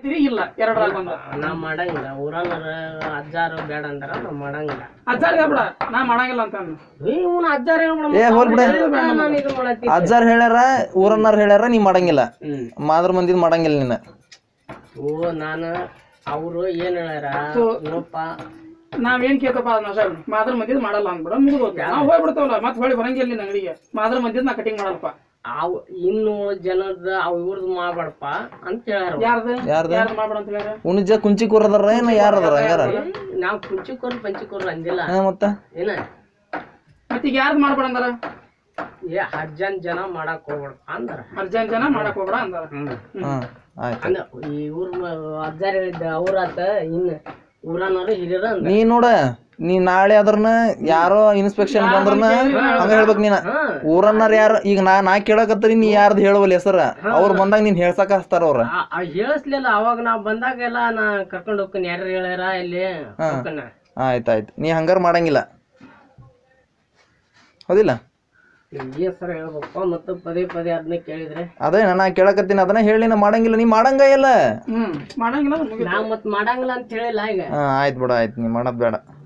ಇದೀವಿ, ಇಲ್ಲ ಎರಡರಾಗ ಒಂದ ನಾ ಮಾಡಂಗಿಲ್ಲ ಊರನ್ನರ ಅಜ್ಜಾರು ಬೇಡ ಅಂದ್ರ ನಾ ಮಾಡಂಗಿಲ್ಲ ಅಜ್ಜಾರ್ ಹೇಳ್ಬಿಡ ನಾ ಮಾಡಂಗಿಲ್ಲ ಅಂತ ಅಂದ. ಇವನು ಅಜ್ಜಾರ ಏ, ಹೋಲ್ ಬಿಡು. ನಾನು ಇದು ಮಾಡತ್ತಿ ಅಜ್ಜಾರ್ ಹೇಳ್ಯಾರ ಊರನ್ನಾರ್ ಹೇಳ್ಯಾರ ನೀ ಮಾಡಂಗಿಲ್ಲ ಹ್ಮ್ ಮಾದ್ರ ಮಂದಿದ್ ಮಾಡಂಗಿಲ್ಲ ನೀನು ಓ ನಾನು ಅವರು ಏನ್ ಹೇಳ್ಯಾರ ನೋಡಪ್ಪ ನಾವೇನ್ ಕೇಳ್ತಪ್ಪ ಅದನ್ನ ಅಷ್ಟೇ ಮಾದ್ರ ಮಂದಿದ್ ಮಾಡಲ್ಲ ಅಂದ್ಬಿಡ ಮುಗಿದು ನಾವ್ ಹೋಗ್ಬಿಡ್ತಾವಲ್ಲ ಮತ್ ಹೊಳಿ ಬರಂಗಿಲ್ಲ ನಿನ್ನ ಅಂಗಡಿಗೆ ಮಾದ್ರ ಮಂದಿದ್ ನಾ ಕಟಿಂಗ್ ಮಾಡಲ್ಪ ಅವ್ ಇನ್ನು ಜನದ ಅವ್ ಇವ್ರದ್ದು ಮಾಡ್ಬೇಡಪ್ಪ ಅಂತ ಹೇಳ್ಯಾರ ಯಾರ್ದು ಯಾರ್ದ ಯಾರ್ದು ಮಾಡ್ಬೇಡ ಅಂತ ಹೇಳ್ಯಾರ ಉಣಿಜ ಕುಂಚಿ ಕೂರದಾರ ಏನ ಯಾರದಾರ ಹಂಗಾರ ನಾವ್ ಕುಂಚಿಕೋರ್ ಪಂಚಿಕೋರ್ ಅಂದಿಲ್ಲ ಹಾ ಮತ್ತ Hmm. ಏನ ಮತ್ ಈಗ ಯಾರ್ದು ಮಾಡ್ಬೇಡ ಅಂದಾರ ಏ ಹರ್ಜನ್ ಜನ ಮಾಡಕ್ ಹೋಗ್ಬೇಡಪ್ಪ ಅಂದ್ರ ಅರ್ಜೆಂಟ್ ಜನ ಮಾಡಕ್ ಹೋಗ್ಬೇಡ ಅಂದಾರ ಹಾ ಆಯ್ತು ಅಂದ ಈ ಊರ್ ಅಜ್ಜಾರ್ ಹೇಳಿದ್ದ ಅವ್ರಾತ ಇನ್ ಊರನವ್ರು ಹಿರಿಯರ ಅಂದ ನೀ ನೋಡ ನೀ ನಾಳೆ ಅದ್ರನ್ನ ಯಾರೋ ಇನ್ಸ್ಪೆಕ್ಷನ್ ಬಂದ್ರನ ಹಂಗ ಹೇಳ್ಬೇಕ್ ನೀನ ಹಾ ಊರನ್ನಾರ ಯಾರ ಈಗ ನಾ ನಾ ಕೇಳಕತ್ತರಿ ನೀ ಯಾರ್ದು ಹೇಳವಲ್ಲ ಹೆಸರ ಅವ್ರು ಬಂದಾಗ ನೀನ್ ಹೇಳ್ಸಕ ಹಚ್ತಾರ ಅವ್ರ ಆ- ಆ ಹೇಳಿಸ್ಲಿಲ್ಲ ಅವಾಗ ನಾವ್ ಬಂದಾಗೆಲ್ಲ ನಾ ಕರ್ಕೊಂಡ್ ಹೋಗ್ತೀನಿ ಯಾರು ಹೇಳ್ಯಾರ ಇಲ್ಲಿ ಹೋಗ್ಕನ. ಆಯ್ತಾಯ್ತು ನೀ ಹಂಗಾರ ಮಾಡಂಗಿಲ್ಲ ಹೌದಿಲ್ಲ ಈ ಹೆಸರು ಹೇಳ್ಬೇಕು ಮತ್ತು ಪದೇ ಪದೇ ಅದನ್ನ ಕೇಳಿದ್ರೆ ಅದೇ ನಾ ಕೇಳಕತ್ತೀನಿ ಅದನ್ನ ಹೇಳಿ ನಾ ಮಾಡಂಗಿಲ್ಲ ನೀ ಮಾಡಂಗ ಇಲ್ಲ ಹ್ಮ್ ಮಾಡಂಗಿಲ್ಲ ಮುಗಿತು ನಾವ್ ಮತ್ ಮಾಡಂಗಿಲ್ಲ ಅಂತ ಹೇಳಿಲ್ಲ ಈಗ ಹಾ ಆಯ್ತು ಬಿಡ ಆಯ್ತು ನೀ ಮಾಡೋದ್ ಬೇಡ